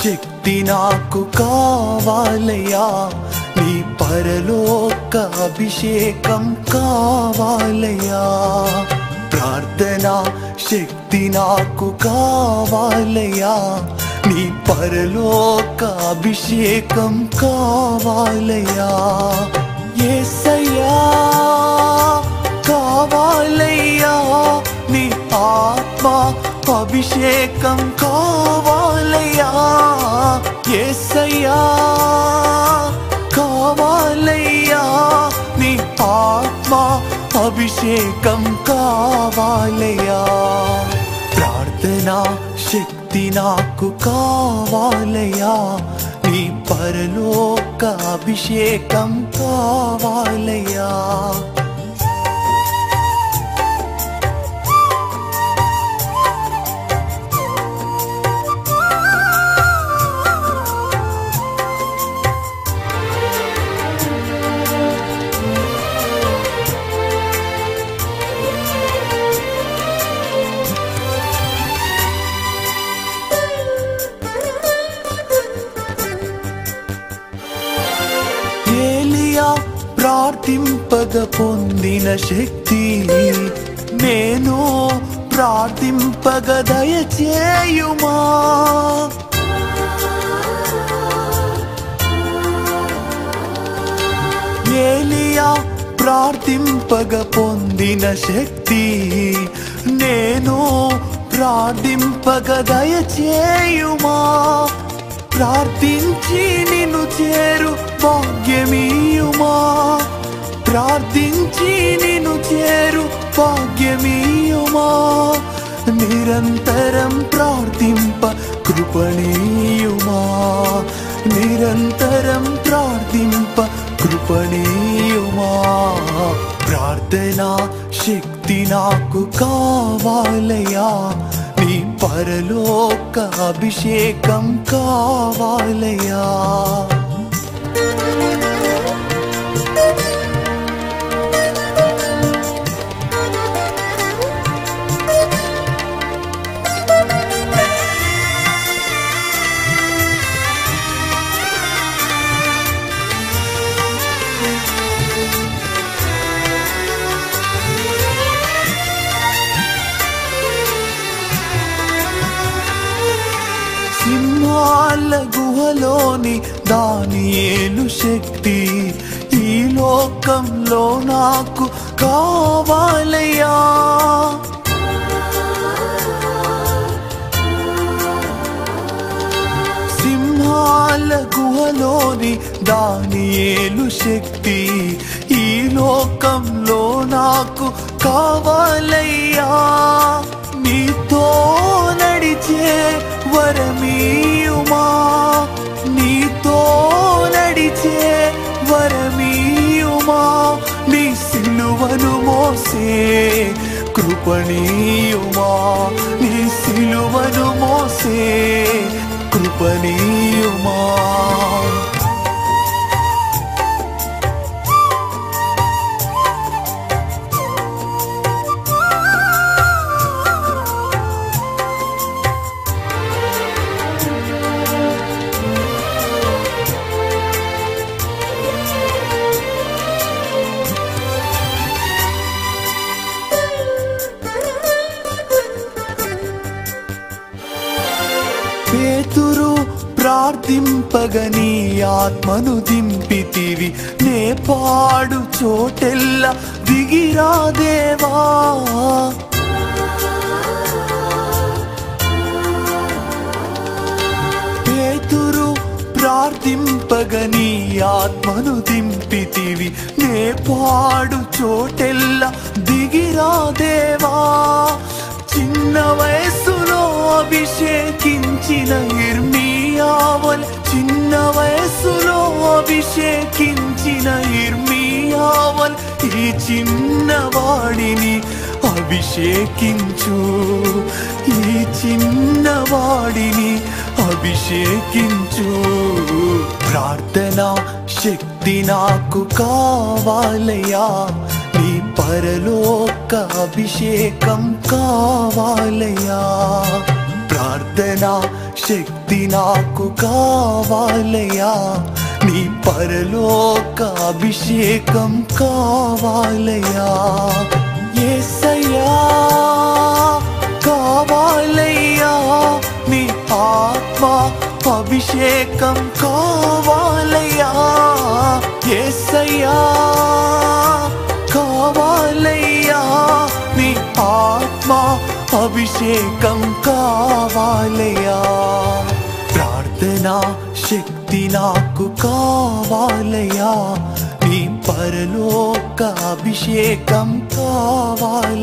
శక్తి నాకు కావాలయ్యా నీ పరలోక అభిషేకం కావాలయ్యా ప్రార్థన శక్తి నాకు కావాలయ్యా నీ పరలోక అభిషేకం కావాలయ్యా ఏసయ్యా కావాలయ్యా నీ ఆత్మ అభిషేకం కావాలయ్యా ఏసయ్యా కావాలయ్యా నీ ఆత్మ అభిషేకం కావాలయ్యా ప్రార్థన శక్తి నాకు కావాలయ్యా నీ పరలోక అభిషేకం కావాలయ్యా ఏలియా ప్రార్థింపగ పొందిన శక్తి నేను ప్రార్థింపగ దయచేయుమా ఏలియా ప్రార్థింపగ పొందిన శక్తి నేను ప్రార్థింపగ దయచేయుమా ప్రార్థించి నిన్ను చేరు భాగ్యమీయుమా ప్రార్థించి నిన్ను చేరు భాగ్యమీయుమా నిరంతరం ప్రార్థింప కృపణీయుమా నిరంతరం ప్రార్థింప కృపణీయుమా ప్రార్థన శక్తి నాకు కావాలయా నీ పరలోక అభిషేకం కావాలయా సింహాల గుహలోని దానియేలు శక్తి ఈ లోకంలో నాకు కావాలయ్యా సింహాల గుహలోని దానియేలు శక్తి ఈ లోకంలో నాకు కావాలయ్యా నీతో నడిచే వరమీయుమా నీతో నడిచే వరమీయుమా నీ సిలువను మోసే కృపణీయుమా నీ సిలువను మోసే కృపణీయుమా పేతురు ప్రార్థింపగని ఆత్మను దింపితివి నే పాడు చోటెల్ల దిగిరా దేవా పేతురు ప్రార్థింపగని ఆత్మను దింపితివి నే పాడు చోటెల్ల దిగిరా దేవా చిన్న వయస్సులో అభిషేకించిన ఇర్మియావల్ చిన్న వయస్సులో అభిషేకించిన ఇర్మియావల్ ఈ చిన్నవాడిని అభిషేకించు ఈ చిన్నవాడిని అభిషేకించు ప్రార్థన శక్తి నాకు కావాలయా నీ పరలోక అభిషేకం కావాలయా ప్రార్థన శక్తి నాకు కావాలయ్యా నీ పరలోక అభిషేకం కావాలయ్యా ఏసయ్యా కావాలయ్యా నీ ఆత్మ అభిషేకం కావాలయ్యా ఏసయ్యా కావాలయ్యా నీ ఆత్మ అభిషేకం కావాలయ్యా ప్రార్థన శక్తి నాకు కావాలయ్యా నీ పరలోక అభిషేకం కావాలయ్యా